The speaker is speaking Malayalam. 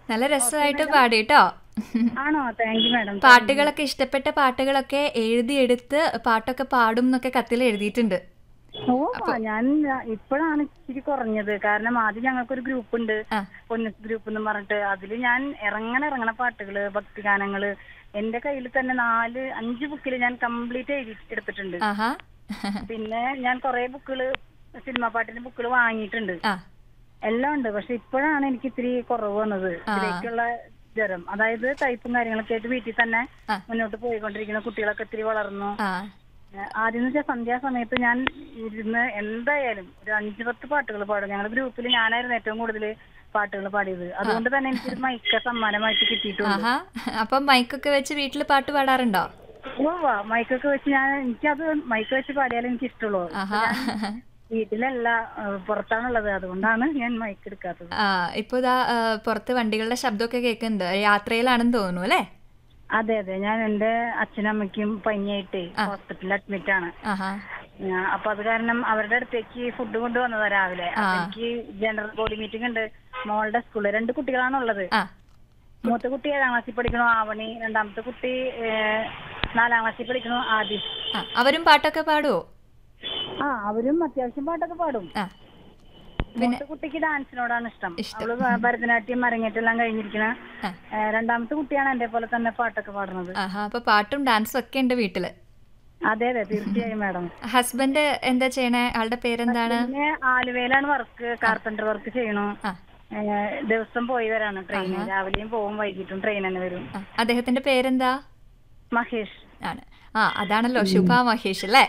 നല്ല രസമായിട്ട് പാടി കേട്ടോ ആണോ താങ്ക് യു മാഡം പാട്ടുകളൊക്കെ ഇഷ്ടപ്പെട്ട പാട്ടുകളൊക്കെ എഴുതിയെടുത്ത് പാട്ടൊക്കെ പാടും എന്നൊക്കെ കത്തിൽ എഴുതിയിട്ടുണ്ട് ഓ ഞാൻ ഇപ്പോഴാണ് ഇച്ചിരി കുറഞ്ഞത് കാരണം ആദ്യം ഞങ്ങൾക്കൊരു ഗ്രൂപ്പ് ഉണ്ട് ആ. പൊന്നസ് ഗ്രൂപ്പ് എന്ന് പറഞ്ഞിട്ട് അതിൽ ഞാൻ ഇറങ്ങണ ഇറങ്ങണ പാട്ടുകള് ഭക്തിഗാനങ്ങള് എന്റെ കയ്യിൽ തന്നെ നാല് അഞ്ച് ബുക്കിൽ ഞാൻ കംപ്ലീറ്റ് എഴുതി എടുത്തിട്ടുണ്ട് ആഹാ പിന്നെ ഞാൻ കുറെ ബുക്കുകള് സിനിമാ പാട്ടിന്റെ ബുക്കുകൾ വാങ്ങിയിട്ടുണ്ട് ആ എല്ലാം ഉണ്ട് പക്ഷെ ഇപ്പോഴാണ് എനിക്ക് ഇത്തിരി കുറവ് വന്നത് ഇതിലേക്കുള്ള ജ്വരം അതായത് ടൈപ്പും കാര്യങ്ങളൊക്കെ ആയിട്ട് വീട്ടിൽ തന്നെ ആ. മുന്നോട്ട് പോയിക്കൊണ്ടിരിക്കുന്ന കുട്ടികളൊക്കെ ഇത്തിരി വളർന്നു ആ ഏഹ് ആദ്യം എന്ന് വെച്ചാൽ സന്ധ്യാസമയത്ത് ഞാൻ ഇരുന്ന് എന്തായാലും ഒരു അഞ്ചു പത്ത് പാട്ടുകൾ പാടും ഞങ്ങളുടെ ഗ്രൂപ്പിൽ ഞാനായിരുന്നു ഏറ്റവും കൂടുതൽ പാട്ടുകൾ പാടിയത് അതുകൊണ്ട് തന്നെ എനിക്കൊരു മൈക്ക സമ്മാനമായിട്ട് കിട്ടിയിട്ടുണ്ട് ആഹാ അപ്പം മൈക്കൊക്കെ വെച്ച് വീട്ടിൽ പാട്ട് പാടാറുണ്ടോ ഉവ്വ മൈക്കൊക്കെ വെച്ച് ഞാൻ എനിക്കത് മൈക്ക് വെച്ച് പാടിയാലേ എനിക്ക് ഇഷ്ടമുള്ളൂ ആഹാ വീട്ടിലല്ല ഏഹ് പുറത്താണുള്ളത് അതുകൊണ്ടാണ് ഞാൻ മൈക്ക് എടുക്കാത്തത് ആ ഇപ്പൊ ഇതാ ആ, പുറത്ത് വണ്ടികളുടെ ശബ്ദമൊക്കെ കേൾക്കുന്നുണ്ട് യാത്രയിലാണെന്ന് തോന്നുന്നു അല്ലേ അതെ അതെ ഞാൻ എന്റെ അച്ഛനമ്മയ്ക്കും പനിയായിട്ട് ഹോസ്പിറ്റലിൽ അഡ്മിറ്റ് ആണ് ആഹാ ഞാൻ- അപ്പൊ അത് കാരണം അവരുടെ അടുത്തേക്ക് ഫുഡ് കൊണ്ടുവന്നതാ രാവിലെ അപ്പൊ ആ. എനിക്ക് ജനറൽ ബോഡി മീറ്റിംഗ് ഉണ്ട് മോളുടെ സ്കൂളിൽ രണ്ട് കുട്ടികളാണുള്ളത് ആ മൂത്ത കുട്ടി ഏഴാം ക്ലാസ്സിൽ പഠിക്കണു ആവണി രണ്ടാമത്തെ കുട്ടി ഏഹ്, നാലാം ക്ലാസ്സിൽ പഠിക്കണു ആദിഷ് ആ അവരും പാട്ടൊക്കെ പാടുവോ ആ അവരും അത്യാവശ്യം പാട്ടൊക്കെ പാടും ആ മൂത്ത കുട്ടിക്ക് ഡാൻസിനോടാണ് ഇഷ്ടം അവള് ഭ- ഭരതനാട്യം അരങ്ങേറ്റെല്ലാം കഴിഞ്ഞിരിക്കണ ആ. ഏഹ്, രണ്ടാമത്തെ കുട്ടിയാണ് എന്റെ പോലെ തന്നെ പാട്ടൊക്കെ പാടുന്നത് ആഹാ അപ്പൊ പാട്ടും ഡാൻസും ഒക്കെ ഉണ്ട് വീട്ടില് അതെ അതെ തീർച്ചയായും മാഡം ഹസ്ബൻഡ് എന്താ ചെയ്യണേ ആളുടെ പേരെന്താണ് പിന്നെ ആലുവയിലാണ് വർക്ക് കാർപ്പന്റർ വർക്ക് ചെയ്യണു ആ ഏഹ്, ദിവസം പോയി വരാണ് ട്രെയിന് രാവിലെയും പോവും വൈകിട്ടും ട്രെയിൻ തന്നെ വരും ആ, അദ്ദേഹത്തിന്റെ പേരെന്താ മഹേഷ് ആണ് ആ അതാണല്ലോ ശുഭ മഹേഷ് അല്ലേ